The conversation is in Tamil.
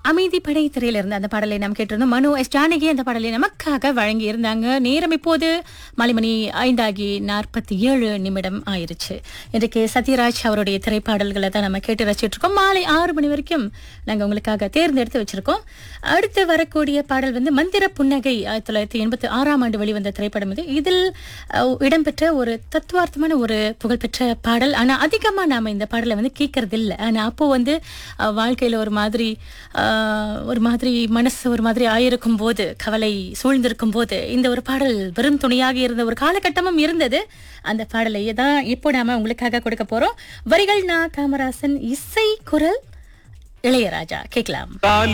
அமைதி படை திரையில இருந்த அந்த பாடலை நாம் கேட்டிருந்தோம் மனு எஸ் ஜானகி அந்த பாடலை நமக்காக வழங்கி இருந்தாங்க நேரம் இப்போது மணிமணி ஐந்தாகி நாற்பத்தி ஏழு நிமிடம் ஆயிருச்சு இன்றைக்கு சத்யராஜ் அவருடைய திரைப்பாடல்களை தான் நம்ம கேட்டு ரசிச்சிட்டு இருக்கோம் மாலை ஆறு மணி வரைக்கும் நாங்க உங்களுக்காக தேர்ந்தெடுத்து வச்சிருக்கோம் அடுத்து வரக்கூடிய பாடல் வந்து மந்திர புன்னகை ஆயிரத்தி தொள்ளாயிரத்தி எண்பத்தி ஆறாம் ஆண்டு வெளிவந்த திரைப்படம் இது இதில் அஹ், இடம்பெற்ற ஒரு தத்துவார்த்தமான ஒரு புகழ்பெற்ற பாடல் ஆனா அதிகமா நாம இந்த பாடலை வந்து கேட்கறது இல்லை ஆனா அப்போ வந்து அஹ், வாழ்க்கையில ஒரு மாதிரி அஹ், ஒரு மாதிரி மனசு ஒரு மாதிரி ஆயிருக்கும் போது கவலை சூழ்ந்திருக்கும் போது இந்த ஒரு பாடல் வெறும் துணையாக இருந்த ஒரு காலகட்டமும் இருந்தது அந்த பாடலை தான் இப்போ நாம உங்களுக்காக கொடுக்க போறோம் வரிகள் நான் காமராசன் இசை குரல் இளையராஜா கேட்கலாம்